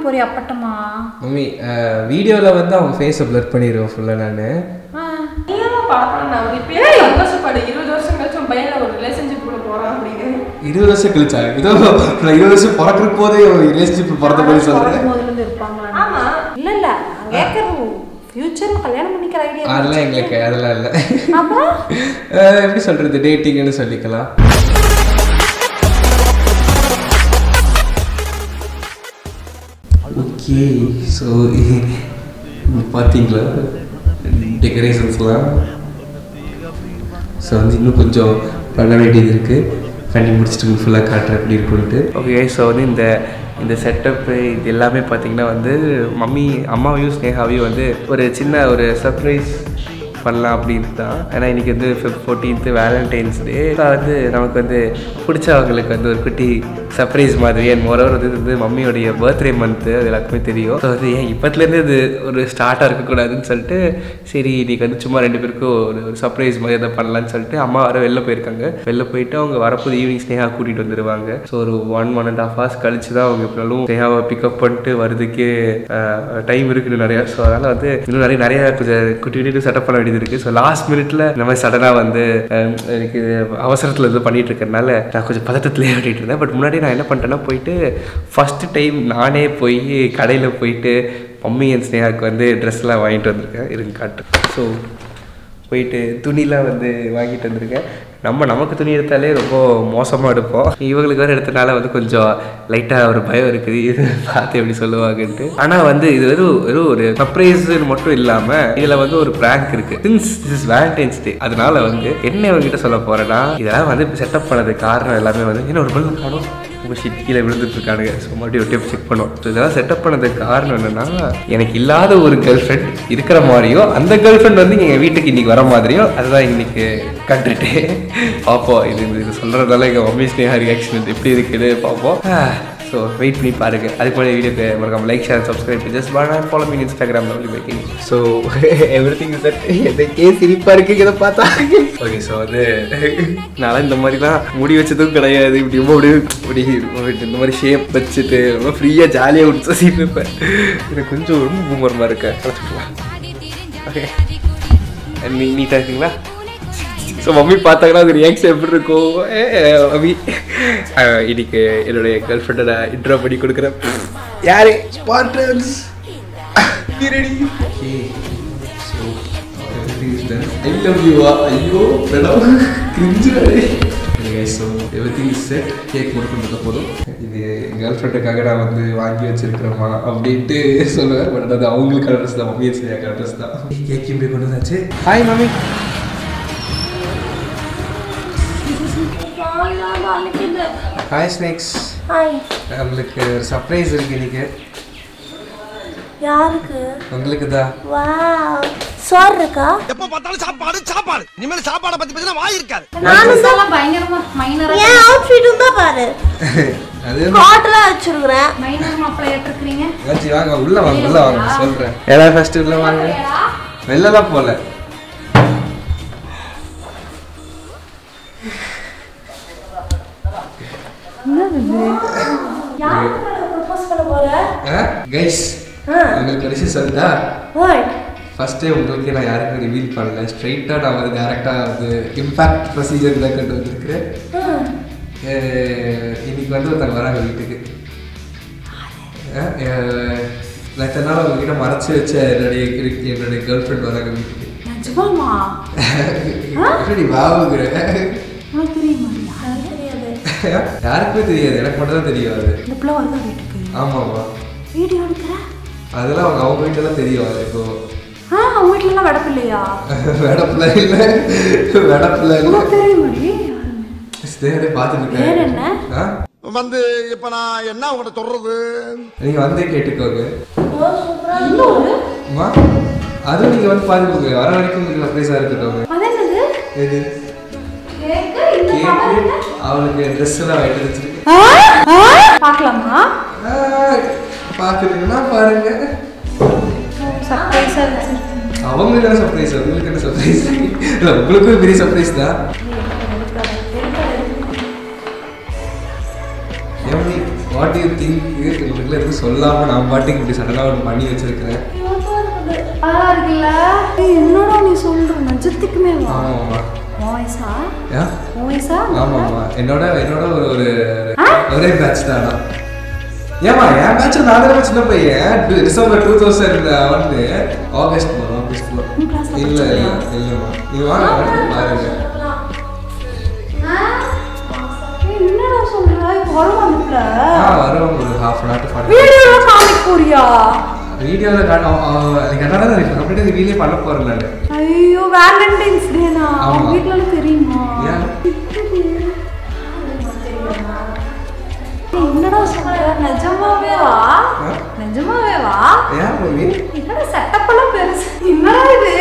போறியா அப்பட்டமா மம்மி வீடியோவில் வந்து அவங்க ஃபேஸை ப்ளர் பண்ணிடுவோம் ஃபுல்லாக நான் நீயும் பழக்கம் நான் இப்பயே சந்தோஷப்படு இருபது வருஷம் கழிச்சு உன் பையன் ஒரு ரிலேஷன்ஷிப் கூட போறான் அப்படின்னு இருபது வருஷம் கழிச்சா இதோ நான் இருபது வருஷம் பிறக்கிற போதே ரிலேஷன்ஷிப் பிறந்த போய் சொல்கிறேன் முதல்ல இருந்து இருப்பாங்களா ஆமா இல்ல இல்ல நான் கேட்கறது ஃபியூச்சர்ல கல்யாணம் பண்ணிக்கிற ஐடியா அதெல்லாம் எங்களுக்கு அதெல்லாம் இல்லை அப்புறம் அஹ் எப்படி சொல்கிறது டேட்டிங்னு சொல்லிக்கலாம் ஓகே ஸோ பார்த்தீங்களா டெக்கரேஷன்ஸ்லாம் ஸோ வந்து இன்னும் கொஞ்சம் பண்ண வேண்டியது இருக்குது பண்ணி முடிச்சுட்டு ஃபுல்லாக காட்டுறேன் எப்படி இருக்குன்ட்டு ஓகே ஸோ வந்து இந்த இந்த செட்டப்பு இது எல்லாமே பார்த்தீங்கன்னா வந்து மம்மி அம்மாவையும் ஸ்னேகாவையும் வந்து ஒரு சின்ன ஒரு சர்ப்ரைஸ் பண்ணலாம் அப்படின்னு தான் ஏன்னா இன்றைக்கி வந்து ஃபிஃப்த் ஃபோர்டீன்த்து வேலண்டைன்ஸ் டே வந்து நமக்கு வந்து பிடிச்சவங்களுக்கு வந்து ஒரு குட்டி சர்ப்ரைஸ் மாதிரி அண்ட் மோரோவர் வந்து இது வந்து மம்மியோடைய பர்த்டே மந்த்து அது எல்லாருக்குமே தெரியும் ஸோ வந்து ஏன் இப்போத்துலேருந்து இது ஒரு ஸ்டார்ட்டாக இருக்கக்கூடாதுன்னு சொல்லிட்டு சரி இன்னைக்கு வந்து சும்மா ரெண்டு பேருக்கும் ஒரு ஒரு சர்ப்ரைஸ் மாதிரி எதாவது பண்ணலான்னு சொல்லிட்டு அம்மா வர வெளில போயிருக்காங்க வெளில போயிட்டு அவங்க வரப்போது ஈவினிங் ஸ்னேகா கூட்டிகிட்டு வந்துடுவாங்க ஸோ ஒரு one one and half hours கழிச்சு தான் அவங்க எப்படினாலும் ஸ்னேகாவை பிக்கப் பண்ணிட்டு வரதுக்கே டைம் இருக்குது நிறையா ஸோ அதனால் வந்து இன்னும் நிறைய நிறைய கொஞ்சம் குட்டி குட்டி செட்டப் பண்ண வேண்டியது இருக்குது ஸோ லாஸ்ட் மினிட்ல இந்த மாதிரி சடனாக வந்து அஹ், எனக்கு அவசரத்தில் இது பண்ணிட்டு இருக்கறனால நான் கொஞ்சம் பதட்டத்திலே ஓட்டிகிட்டு இருந்தேன் பட் முன்னாடி நான் என்ன பண்ணிட்டேன்னா போயிட்டு ஃபஸ்ட்டு டைம் நானே போய் கடையில் போயிட்டு மம்மி என் ஸ்னேகாவுக்கு வந்து ட்ரெஸ்லாம் வாங்கிட்டு வந்திருக்கேன் இருங்க காட்டு ஸோ போயிட்டு துணிலாம் வந்து வாங்கிட்டு வந்திருக்கேன் நம்ம நமக்கு துணி எடுத்தாலே ரொம்ப மோசமாக எடுப்போம் இவங்களுக்கு வேறு எடுத்தனால வந்து கொஞ்சம் லைட்டாக ஒரு பயம் இருக்குது இது பார்த்து எப்படி சொல்லுவாங்கன்ட்டு ஆனால் வந்து இது வெறும் வெறும் ஒரு சர்ப்ரைஸ்னு மட்டும் இல்லாமல் இதில் வந்து ஒரு ப்ராங்க் இருக்குது since this is Valentine's day அதனால வந்து என்ன இவங்ககிட்ட சொல்ல போகிறேன்னா இதெல்லாம் வந்து செட்டப் பண்ணது காரணம் எல்லாமே வந்து என்ன ஒரு பலூன் காணும் உங்கள் ஷீட் கீழே விழுந்துட்டு இருக்கானுங்க ஸோ மறுபடியும் ஒரு டைம் செக் பண்ணோம் ஸோ இதெல்லாம் செட்டப் பண்ணதுக்கு காரணம் என்னன்னா எனக்கு இல்லாத ஒரு கேர்ள் ஃப்ரெண்ட் இருக்கிற மாதிரியும் அந்த கேர்ள் ஃப்ரெண்ட் வந்து எங்கள் வீட்டுக்கு இன்னைக்கு வர மாதிரியும் அதுதான் இன்னைக்கு கண்டுட்டு பார்ப்போம் இது இது சொல்கிறதால எங்கள் மம்மி ஸ்னேகா ரியாக்ஷன் எப்படி இருக்குன்னு பார்ப்போம் ஸோ வெயிட் பண்ணி பாருங்க அதுக்கு முன்னாடி வீடியோக்கு மறக்காம லைக் ஷேர் சப்ஸ்கிரைப் ஜஸ்ட் பானா follow me Instagram lovely making so everything that எதுக்கே சிரிப்பாக இருக்கு இதை பார்த்தா ஓகே ஸோ வந்து நான் இந்த மாதிரி தான் முடி வச்சதும் கிடையாது இப்படி ரொம்ப அப்படி இப்படி இந்த மாதிரி ஷேப் வச்சுட்டு ரொம்ப ஃப்ரீயாக ஜாலியாக விட்டு சுற்றிட்டு இருப்பேன் எனக்கு கொஞ்சம் ரொம்ப பூமரமாக இருக்கேன் கலச்சுக்கலாம் ஓகே நீ நீட்டாக இருக்கீங்களா ஸோ மம்மி பார்த்தாங்கன்னா அது ரியாக்ஷன் எப்படி இருக்கும் ஏ, மம்மி அஹ், இன்னைக்கு என்னுடைய கேர்ள் ஃப்ரெண்டை நான் இன்ட்ரோ பண்ணி கொடுக்குறேன் யாரு Spartans ready I love you ஐயோ madam cringe so everything is set cake மட்டும் கொடுத்த போதும் இது கேர்ள் ஃப்ரெண்டுக்காக நான் வந்து வாங்கி வச்சிருக்கிறேம்மா அப்படின்ட்டு சொல்லுவேன் பட் அது அவங்களுக்கு அட்ரஸ் தான் மம்மி சரியாக அட்ரஸ் தான் கேக் இப்படி கொண்டு வந்தாச்சு hi mummy hi snacks hi உங்களுக்கு ஒரு சர்ப்ரைஸ் இருக்கு இன்னைக்கு யாருக்கு உங்களுக்கு தான் வாவ் சோறு இருக்கா எப்ப பார்த்தாலும் சாப்பாடு சாப்பாடு இனிமேல் சாப்பாடை பத்தி பத்தி வாய் இருக்காது நானும் தான் பயங்கரமா மைனரா என் அவுட்ஃபிட்டும் தான் பாரு அது காட்டெல்லாம் வச்சிருக்கிறேன் மைனர் மாப்பிள்ளை ஏற்றிருக்கிறீங்க ஆச்சி வாங்க உள்ள வாங்க உள்ள வாங்க சொல்றேன் ஏதாவது ஃபர்ஸ்ட் உள்ள வாங்க வெளிலலாம் போல ப்ரப்போஸ் பண்ண போற கைஸ் உங்களுக்கு ஒரு விஷயம் சொல்லிட்டா வாட் ஃபர்ஸ்டே உங்களுக்கு நான் யாருக்கும் ரிவீல் பண்ணல ஸ்ட்ரைட்டாக நான் வந்து டேரெக்டாக வந்து இம்பேக்ட் ப்ரொசீஜர் தான் கொண்டு வந்திருக்கிறேன் அஹ் இன்னைக்கு வந்து ஒருத்தங்க வராங்க வீட்டுக்கு அஹ் அஹ் நான் இத்தனை நாள் உங்ககிட்ட மறைச்சு வச்ச என்னுடைய என்னுடைய கேர்ள் ஃப்ரெண்ட் வராங்க வீட்டுக்கு நிஜமாமா எப்படி வாவுங்கிற உனக்கு தெரியுமா தெரியாது யாருக்குமே தெரியாது எனக்கு மட்டும் தான் தெரியும் அது இந்த பிள்ளை வருதா வீட்டுக்கு ஆமாம்மா வீடியோ எடுக்கிற அதெல்லாம் அவங்க அவங்க வீட்டில் தெரியும் அது இப்போ ஆ உங்க வீட்டுலலாம் வெடப்பில்லையா வெடப்பில் இல்லை வெடப்பில் இல்லை உனக்கு தெரியுமாடி ஸ்டேடே பார்த்துட்டு பேர் இருக்கேன் என்ன ஆ வந்து இப்ப நான் என்ன உங்கள்ட்ட சொல்றது நீங்கள் வந்தே கேட்டுக்கோங்க இன்னொரு அம்மா அதுவும் நீங்கள் வந்து பாருங்க வர வரைக்கும் உங்களுக்கு சர்ப்ரைஸாக இருக்கட்டும் அது என்னது எது கேக்கு இந்த கேக்கு அவளுக்கு ட்ரெஸ் எல்லாம் வாங்கிட்டு வச்சிருக்கேன் பார்க்கலாமா பார்க்குறீங்கன்னா பாருங்க சர்ப்ரைஸாக இருந்துச்சு அவங்களுக்கு என்ன சர்ப்ரைஸ் உங்களுக்கு என்ன சர்ப்ரைஸ் இல்லை உங்களுக்கும் பெரிய சர்ப்ரைஸ் தான் எப்படி வாட் யூ திங்க் இவங்களுக்குள்ள எதுவும் சொல்லாம நான் பாட்டுக்கு இப்படி சடனாக ஒன்று பண்ணி வச்சிருக்கிறேன் அழகா இருக்குல்ல ஏய், என்னடா நீ சொல்ற நிஜத்துக்குமே வா ஆமாம்மா வாய்ஸா ஆ வாய்ஸா ஆமாம்மா என்னோட என்னோட ஒரு ஒரு ஒரே பேட்ச் தானா ஏமா என் பேட்ச் நான் தான் சின்ன பையன் டி- டிசம்பர் டூ தௌசண்ட் ஒன்னு ஆகஸ்ட் போகிறோம் ஆகஸ்ட் உன் class ல இல்லை இல்லை இல்லைம்மா நீ வாங்க வந்து பாருங்க ஏய், என்னடா சொல்ற இப்போ வருவாங்கல்ல ஆ வருவாங்க ஒரு ஹாஃப் அன் ஹவர் ஃபார்ட்டி வீடியோல காமிக்க போறியா வீடியோவில் கரெக்டாக தான் இருக்கு அப்படியே ரிவீலே பண்ண போகிறேன் நான் ஐயோ வேலண்டைன்ஸ் டேனா ஆமா. அவங்க வீட்ல எல்லாம் தெரியுமா ஏன் ஏய், என்னடா சொல்ற நிஜமாவே வா ஆ? நிஜமாவே வா ஏன் மம்மி என்னடா செட்டப் எல்லாம் பெருசு என்னடா இது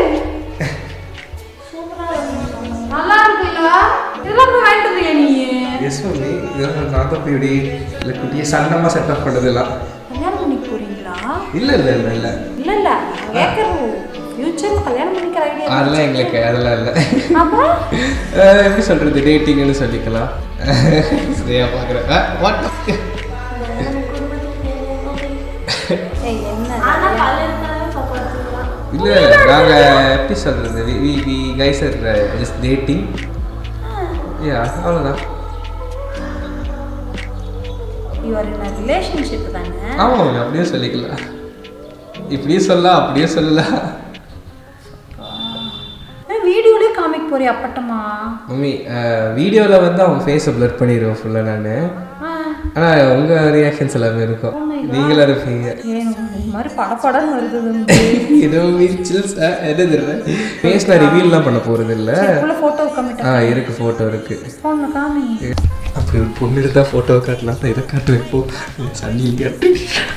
நல்லா இருக்குல்ல இதெல்லாம் போய் வாங்கிட்டு வந்தியா நீ எஸ் மம்மி இதெல்லாம் நான் தான் போய் இப்படி இல்லை குட்டியை சன்னமாக செட்டப் பண்ணதெல்லாம் கல்யாணம் பண்ணிக்க போறீங்களா இல்லை இல்லை இல்லை இல்லை இல்ல இல்ல கேட்கறது ஃபியூச்சர்ல கல்யாணம் பண்ணிக்கிற ஐடியா அதெல்லாம் எங்களுக்கு அதெல்லாம் இல்லை அப்புறம் அஹ் எப்படி சொல்கிறது டேட்டிங்னு சொல்லிக்கலாம் சரியா பார்க்குறேன் வாட் ஏய் என்ன ஆனா கல்யாணத்தாலே பக்கத்துலாம் இல்லை நாங்கள் எப்படி சொல்கிறது we we guys are just dating yeah அவ்வளோதான் யூ ஆர் இன் ரிலேஷன்ஷிப் தானே ஆமாம் அப்படியே சொல்லிக்கலாம் இப்படியே சொல்லலாம் அப்படியே சொல்லலாம் வீடியோலயே காமிக்க போறியா அப்பட்டமா மம்மி வீடியோவில் வந்து அவங்க ஃபேஸை ப்ளர் பண்ணிடுவோம் ஃபுல்லாக நான் ஆனால் உங்கள் ரியாக்ஷன்ஸ் எல்லாமே இருக்கும் நீங்களும் இருப்பீங்க இந்த மாதிரி படப்படன்னு வருது தம்பி. ஏதோ சில்ஸ் என்ன தெரியல ஃபேஸ் நான் ரிவீல்லாம் பண்ண போகிறது இல்லை உள்ள போட்டோ கமிட்ட ஆ இருக்கு ஃபோட்டோ இருக்கு போன காமி அப்படி ஒரு பொண்ணு எடுத்தா ஃபோட்டோ காட்டலாம் தான் இதை காட்டு வைப்போ சன்னி காட்டு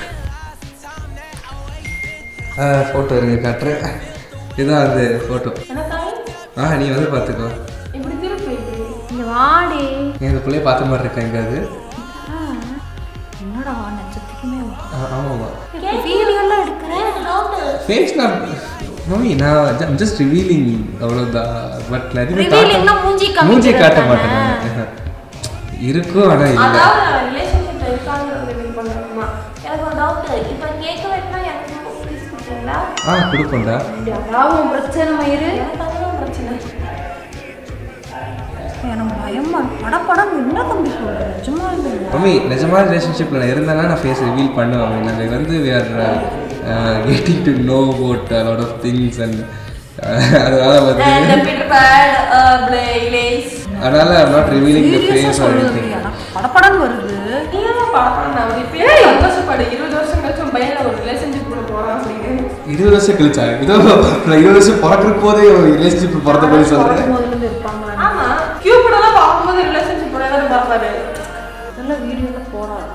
ஆ ஃபோட்டோ இருங்க காட்டுறேன் இதுதான் அந்த ஃபோட்டோ ஆ நீ வந்து பார்த்துக்கோ இப்படி திருப்பி இப்படி இங்க வாடி நீ அந்த பிள்ளைய பார்த்த மாதிரி இருக்கா எங்காவது என்னடா நிஜத்துக்குமே ஆ ஆமாம்மா வீடியோலாம் எடுக்கிறேன் ஃபேஸ் நான் மம்மி நான் ஜஸ்ட் ரிவீலிங் அவ்வளோதான் பட் நிறைய Revealing-னா மூஞ்சி காமிக்கிறது மூஞ்சி காட்ட தானே? மாட்டேன் நான். இருக்கும் ஆனால் இல்லை அதாவது நான் ரிலேஷன்ஷிப்ல இருக்காங்கிறது மீன் பண்ணணுமா எனக்கு ஒரு டவுட் இப்போ கேட்க வெட்டினா எனக்கு ப்ளீஸ் கொடுத்தீங்களா ஆ கொடுப்போம்டா அதாவது உன் பிரச்சனை மயிறு எனக்கு அதுதான் பிரச்சனை எனக்கு பயமா இருக்கு. படப்படம் என்ன தம்பி சொல்ற நிஜமா இல்லை மம்மி நிஜமான ரிலேஷன்ஷிப்பில் நான் இருந்தேன்னா நான் ஃபேஸ் ரிவீல் பண்ணுவேன் நாங்கள் வந்து we are getting to know about lot of things and அதனால வந்து பீட்டர் பேட் பிளேஸ் அதனால ஐம் நாட் ரிவீலிங் த சீரியஸா ஃபேஸ் ஆர் சொல்லுது எனிதிங் எனக்கு படப்படம் வருது நீங்க பழக்கம் நான் இப்பயே சந்தோஷப்படு இருபது வருஷம் கழிச்சு உன் பையன் ஒரு ரிலேஷன்ஷிப் கூட போறான் அப்படின்னு இருபது வருஷம் கழிச்சா இதோ நான் இருபது வருஷம் பிறக்கிற போதே ரிலேஷன்ஷிப் பிறந்த மாதிரி சொல்கிறேன் முதல்ல இருந்து இருப்பாங்களா ஆமா கியூபிடெல்லாம் பார்க்கும்போது ரிலேஷன்ஷிப் கூட தான் பார்ப்பாரு இதெல்லாம் வீடியோல போடாது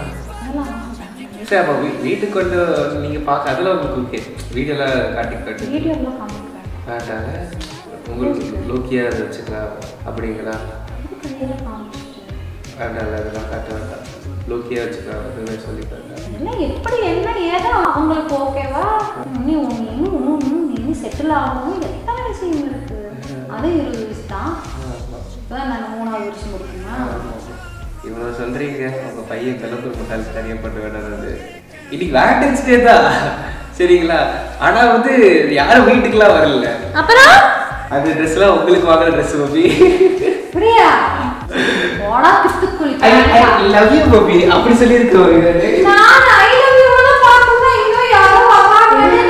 சரி அப்போ வீட்டுக்கு கொண்டு நீங்கள் பார்க்க அதில் உங்களுக்கு ஓகே வீடியோவில் காட்டி காட்டு வீடியோலாம் காமிக்கிறேன் காட்டாங்க உங்களுக்கு லோக்கியாக அதை வச்சுக்கலாம் அப்படிங்களா கையில் காமிச்சிட்டு வேண்டாம் அதெல்லாம் காட்ட வேண்டாம் லோக்கியாக வச்சுக்கலாம் அதுவே சொல்லிக்கலாம் என்ன எப்படி என்ன ஏதோ அவங்களுக்கு ஓகேவா நீ உன் இன்னும் இன்னும் இன்னும் நீ செட்டில் ஆகணும் எத்தனை விஷயம் இருக்கு அது இருபது வயசு தான் இப்போதான் நான் மூணாவது வருஷம் கொடுக்குமா இவ்வளோ சொல்கிறீங்க உங்கள் பையன் கிளம்பு மசால் சரியாக பண்ண வேண்டாம் இன்னைக்கு வேலண்டைன்ஸ் டே தான் சரிங்களா ஆனால் வந்து யாரும் வீட்டுக்குலாம் வரல அப்புறம் அந்த ட்ரெஸ்லாம் உங்களுக்கு வாங்குற ட்ரெஸ் மம்மி அப்படியா போடா பித்துக்குழி I I love you mummy அப்படி சொல்லியிருக்கோம் நான் ஐ லவ் யூ பார்த்துதான் இன்னும் யாரோ வராங்க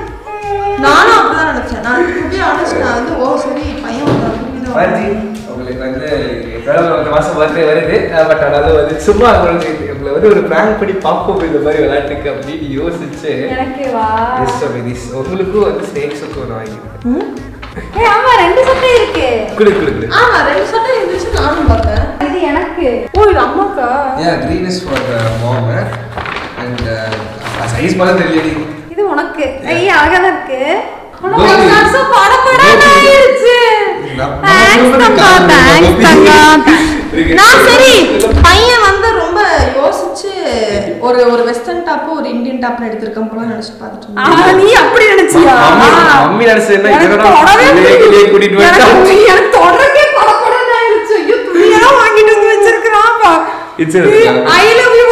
நானும் அப்படிதான் நினைச்சேன் நான் டு ஆனஸ்ட் நான் வந்து ஓ சரி பையன் வந்தாரு பாஜி உங்களுக்கு வந்து எப்பயாவது ஒரு மாசம் பர்த்டே வருது பட் ஆனாலும் வந்து சும்மா உங்களுக்கு உங்களை வந்து ஒரு பிளான் பண்ணி பார்ப்போம் இந்த மாதிரி விளையாட்டுக்கு அப்படின்னு யோசிச்சு எனக்கே வா எஸ் this உங்களுக்கும் வந்து ஸ்னேக்ஸுக்கும் ஒன்று வாங்கியிருக்கேன் ஏய் ஆமா ரெண்டு சட்டை இருக்கு குடு குடு குடு ஆமா ரெண்டு சட்டை இருந்துச்சு நானும் பார்த்தேன் இது எனக்கு ஓ இது அம்மாக்கா yeah green is for mom and size மாதிரி தெரியல இது உனக்கு ஐயா அழகா இருக்கு ஆனா கோபி. ஒரு மாசம் பட பட கோபி. ஆயிருச்சு நம்ம- Thanks நம்ம தங்கா, காரணம் thanks கோபி. தங்கா. இருக்கு. நான் சரி பையன் வந்து ரொம்ப யோசிச்சு ஒரு ஒரு வெஸ்டர்ன் டாப் ஒரு இந்தியன் டாப்ல எடுத்திருக்கேன் போல நினைச்சு பார்த்துட்டு இருந்தேன். ஆ, நீ அப்படி நினைச்சியா மம்மி- மம்மி நினைச்சது என்ன? எனக்கு இதோட தொடவே வெளியே வெளியே கூட்டிட்டு எனக்கு வந்துட்டா. துணி- எனக்கு தொடரவே படபடன்னு ஆயிருச்சு. ஐயோ, துணியெல்லாம் வாங்கிட்டு வந்து வச்சிருக்கிறான் பா. It's okay. I love you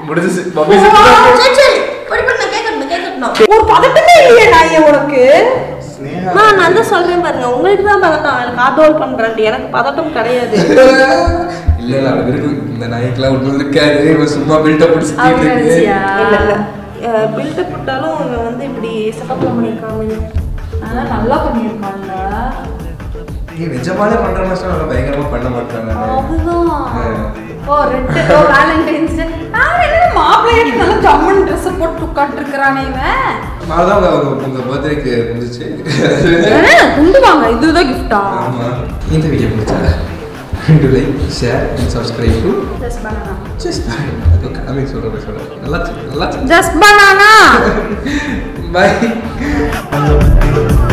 முடிஞ்சிச்சு மம்மி சரி சரி படி பண்ண கேட்கணும் கேட்கணும் ஒரு பதட்டமே இல்லையே நான் உனக்கு அம்மா, நான் தான் சொல்றேன் பாருங்க உங்களுக்கு தான் பதட்டம் எனக்கு ஆதோல் பண்றேன் எனக்கு பதட்டம் கிடையாது இல்ல இல்ல அது இருக்கு இந்த நாய்க்கெல்லாம் ஒன்றும் இருக்காது இவன் சும்மா பில்டப் பிடிச்சி அப்படி நினைச்சியா? இல்ல இல்ல பில்டப் போட்டாலும் இவன் வந்து இப்படி செட்டப்ல பண்ணிருக்காங்க ஆனா நல்லா பண்ணியிருக்காங்க நீ நிஜமாலே பண்ற மாதிரி நல்லா பயங்கரமா பண்ண மாட்டாங்க அதுதான் ஓ ரெட்டு ஓ வேலண்டைன்ஸ் டே நான் என்ன மாப்பிள்ளையாடி நல்லா ஜம்மன் ட்ரெஸ் போட்டு உட்காந்துருக்கிறானே இவன் அதான் உங்க உங்க பர்த்டேக்கு முடிஞ்சிச்சு ஏன்னா, குண்டு வாங்க இதுதான் கிஃப்டா ஆமா இந்த வீடியோ பிடிச்சா to like share and subscribe to just banana just அது கடமை சொல்றேன் சொல்றேன் நல்லா நல்லா ஜஸ்ட் பனானா பாய்